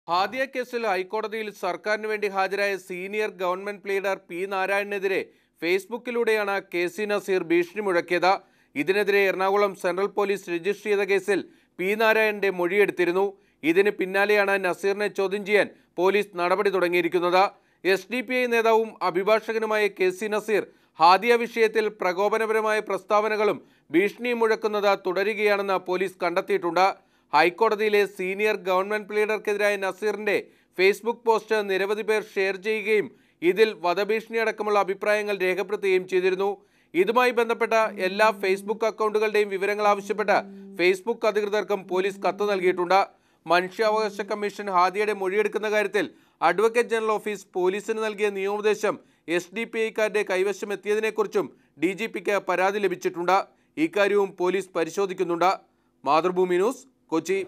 ഹാദിയ കേസിൽ ഹൈക്കോടതിയിൽ സർക്കാരിന് വേണ്ടി ഹാജരായ സീനിയർ ഗവൺമെന്റ് ലീഡർ പി നാരായണനെതിരെ ഫേസ്ബുക്കിലൂടെയാണ് കെ സി നസീർ ഭീഷണി മുഴക്കിയത് ഇതിനെതിരെ എറണാകുളം സെൻട്രൽ പോലീസ് രജിസ്റ്റർ ചെയ്ത കേസിൽ പി നാരായണന്റെ മൊഴിയെടുത്തിരുന്നു ഇതിന് പിന്നാലെയാണ് നസീറിനെ ചോദ്യം ചെയ്യാൻ പോലീസ് നടപടി തുടങ്ങിയിരിക്കുന്നത് എസ് ഡി പി ഐ നേതാവും അഭിഭാഷകനുമായ കെ സി നസീർ ഹാദിയ വിഷയത്തിൽ പ്രകോപനപരമായ പ്രസ്താവനകളും ഭീഷണിയും മുഴക്കുന്നത് തുടരുകയാണെന്ന് പോലീസ് കണ്ടെത്തിയിട്ടുണ്ട് ഹൈക്കോടതിയിലെ സീനിയർ ഗവൺമെന്റ് ലീഡർക്കെതിരായ നസീറിന്റെ ഫേസ്ബുക്ക് പോസ്റ്റ് നിരവധി പേർ ഷെയർ ചെയ്യുകയും ഇതിൽ വധഭീഷണി അടക്കമുള്ള അഭിപ്രായങ്ങൾ രേഖപ്പെടുത്തുകയും ചെയ്തിരുന്നു ഇതുമായി ബന്ധപ്പെട്ട എല്ലാ ഫേസ്ബുക്ക് അക്കൗണ്ടുകളുടെയും വിവരങ്ങൾ ആവശ്യപ്പെട്ട് ഫേസ്ബുക്ക് അധികൃതർക്കും പോലീസ് കത്ത് നൽകിയിട്ടുണ്ട് മനുഷ്യാവകാശ കമ്മീഷൻ ഹാദിയയുടെ മൊഴിയെടുക്കുന്ന കാര്യത്തിൽ അഡ്വക്കേറ്റ് ജനറൽ ഓഫീസ് പോലീസിന് നൽകിയ നിയമോപദേശം എസ് ഡി പി ഐക്കാരുടെ കൈവശം എത്തിയതിനെക്കുറിച്ചും ഡി ജി പിക്ക് പരാതി ലഭിച്ചിട്ടുണ്ട് ഇക്കാര്യവും പോലീസ് പരിശോധിക്കുന്നുണ്ട് മാതൃഭൂമി ന്യൂസ് കൊച്ചി